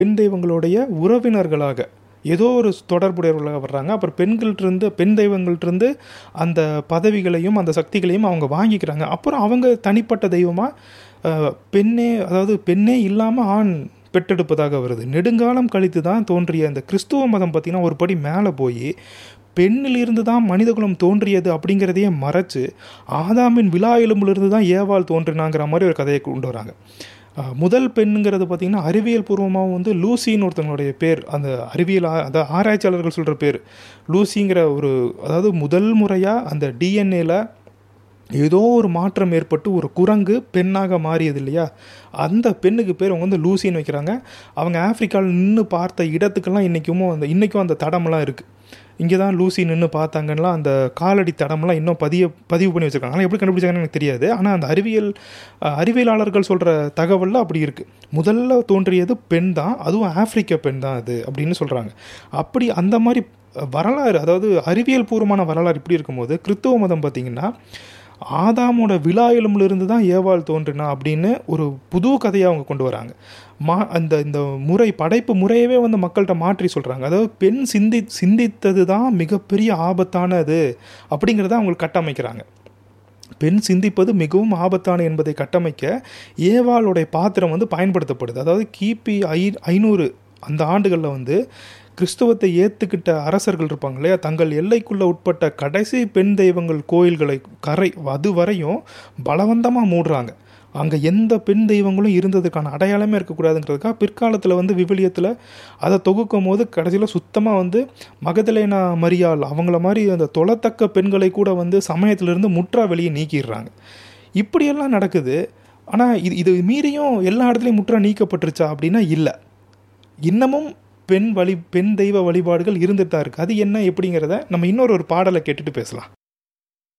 பெண் தெய்வங்களுடைய உறவினர்களாக ஏதோ ஒரு தொடர்புடையவர்களாக வர்றாங்க அப்புறம் பெண்கள்கிட்டருந்து பெண் தெய்வங்கள்கிட்டருந்து அந்த பதவிகளையும் அந்த சக்திகளையும் அவங்க வாங்கிக்கிறாங்க அப்புறம் அவங்க தனிப்பட்ட தெய்வமாக பெண்ணே அதாவது பெண்ணே இல்லாமல் ஆண் பெற்றெடுப்பதாக வருது நெடுங்காலம் கழித்து தான் தோன்றிய இந்த கிறிஸ்துவ மதம் பார்த்திங்கன்னா ஒரு படி மேலே போய் பெண்ணிலிருந்து தான் மனிதகுலம் தோன்றியது அப்படிங்கிறதையே மறைச்சு ஆதாமின் விழா எலும்பிலிருந்து தான் ஏவாள் தோன்றினாங்கிற மாதிரி ஒரு கதையை கொண்டு வராங்க அஹ் முதல் பெண்ணுங்கிறது பார்த்திங்கன்னா அறிவியல் பூர்வமாக வந்து லூசின்னு ஒருத்தவங்களுடைய பேர் அந்த அறிவியல் ஆ- அதாவது ஆராய்ச்சியாளர்கள் சொல்கிற பேர் லூசிங்கிற ஒரு அதாவது முதல் முறையாக அந்த டிஎன்ஏல ஏதோ ஒரு மாற்றம் ஏற்பட்டு ஒரு குரங்கு பெண்ணாக மாறியது இல்லையா அந்த பெண்ணுக்கு பேர் அவங்க வந்து லூசின்னு வைக்கிறாங்க அவங்க ஆப்பிரிக்காவில் நின்று பார்த்த இடத்துக்கெல்லாம் இன்றைக்கும் அந்த இன்றைக்கும் அந்த தடமெல்லாம் இருக்குது இங்கே தான் லூசி நின்று பார்த்தாங்கன்னா அந்த காலடி தடமெல்லாம் இன்னும் பதிய பதிவு பண்ணி வச்சுருக்காங்க ஆனால் எப்படி கண்டுபிடிச்சாங்கன்னு எனக்கு தெரியாது ஆனால் அந்த அறிவியல் அஹ், அறிவியலாளர்கள் சொல்கிற தகவலில் அப்படி இருக்குது முதல்ல தோன்றியது பெண் தான் அதுவும் ஆப்பிரிக்க பெண் தான் அது அப்படின்னு சொல்கிறாங்க அப்படி அந்த மாதிரி வரலாறு அதாவது அறிவியல் பூர்வமான வரலாறு இப்படி இருக்கும்போது கிறிஸ்துவ மதம் பார்த்திங்கன்னா ஆதாமோட விழா எலும்பிலிருந்து தான் ஏவாள் தோன்றினா அப்படின்னு ஒரு புது கதையை அவங்க கொண்டு வராங்க மா அந்த இந்த முறை படைப்பு முறையவே வந்து மக்கள்கிட்ட மாற்றி சொல்கிறாங்க அதாவது பெண் சிந்தி சிந்தித்தது தான் மிகப்பெரிய ஆபத்தானது அப்படிங்கிறத அவங்களுக்கு கட்டமைக்கிறாங்க பெண் சிந்திப்பது மிகவும் ஆபத்தான என்பதை கட்டமைக்க ஏவாளுடைய பாத்திரம் வந்து பயன்படுத்தப்படுது அதாவது கிபி ஐ ஐநூறு அந்த ஆண்டுகளில் வந்து கிறிஸ்துவத்தை ஏற்றுக்கிட்ட அரசர்கள் இருப்பாங்க இல்லையா தங்கள் எல்லைக்குள்ள உட்பட்ட கடைசி பெண் தெய்வங்கள் கோயில்களை கரை அது வரையும் பலவந்தமாக மூடுறாங்க அங்கே எந்த பெண் தெய்வங்களும் இருந்ததுக்கான அடையாளமே இருக்கக்கூடாதுங்கிறதுக்காக பிற்காலத்தில் வந்து விவிலியத்தில் அதை தொகுக்கும் போது கடைசியில் சுத்தமாக வந்து மகதலேனா மரியாள் அவங்கள மாதிரி அந்த தொலைத்தக்க பெண்களை கூட வந்து சமயத்திலிருந்து முற்றா வெளியே நீக்கிடுறாங்க இப்படியெல்லாம் நடக்குது ஆனால் இது இது மீறியும் எல்லா இடத்துலையும் முற்றா நீக்கப்பட்டுருச்சா அப்படின்னா இல்லை இன்னமும் பெண் வழி பெண் தெய்வ வழிபாடுகள் இருந்துட்டு தான் இருக்குது அது என்ன எப்படிங்கிறத நம்ம இன்னொரு ஒரு பாடலை கேட்டுட்டு பேசலாம்